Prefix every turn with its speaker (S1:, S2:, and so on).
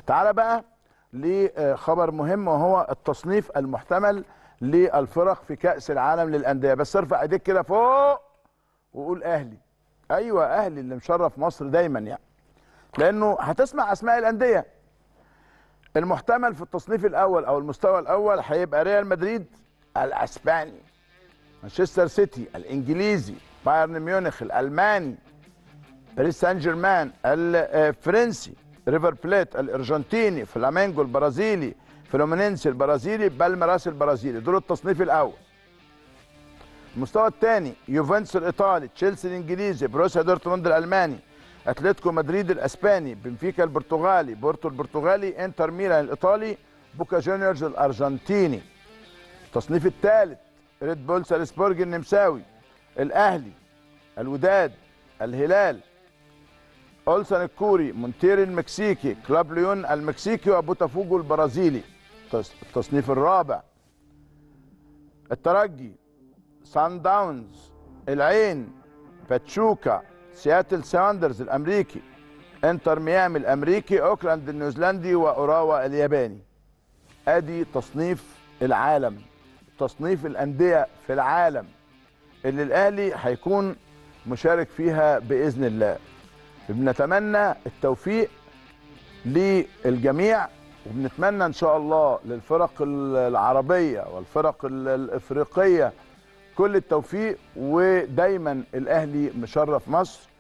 S1: تعال بقى لخبر مهم وهو التصنيف المحتمل للفرق في كأس العالم للأندية بس ارفع ايديك كده فوق وقول أهلي أيوة أهلي اللي مشرف مصر دايما يعني لأنه هتسمع أسماء الأندية المحتمل في التصنيف الأول أو المستوى الأول هيبقى ريال مدريد الأسباني مانشستر سيتي الإنجليزي بايرن ميونخ الألماني باريس سان جيرمان الفرنسي ريفر بليت الارجنتيني فلامينجو البرازيلي فلومينينسي البرازيلي بالميراس البرازيلي دول التصنيف الاول المستوى الثاني يوفنتوس الايطالي تشيلسي الانجليزي بروسيا دورتموند الالماني اتلتيكو مدريد الاسباني بنفيكا البرتغالي بورتو البرتغالي انتر ميلان الايطالي بوكا جونيورز الارجنتيني التصنيف الثالث ريد بول سالزبورج النمساوي الاهلي الوداد الهلال اولسن الكوري مونتير المكسيكي كلاب ليون المكسيكي وبوتافوجو البرازيلي التصنيف الرابع الترجي سان داونز العين باتشوكا سياتل ساندرز الامريكي انتر ميامي الامريكي اوكلاند النيوزيلندي واوراوا الياباني ادي تصنيف العالم تصنيف الانديه في العالم اللي الاهلي هيكون مشارك فيها باذن الله بنتمنى التوفيق للجميع وبنتمنى ان شاء الله للفرق العربيه والفرق الافريقيه كل التوفيق ودايما الاهلي مشرف مصر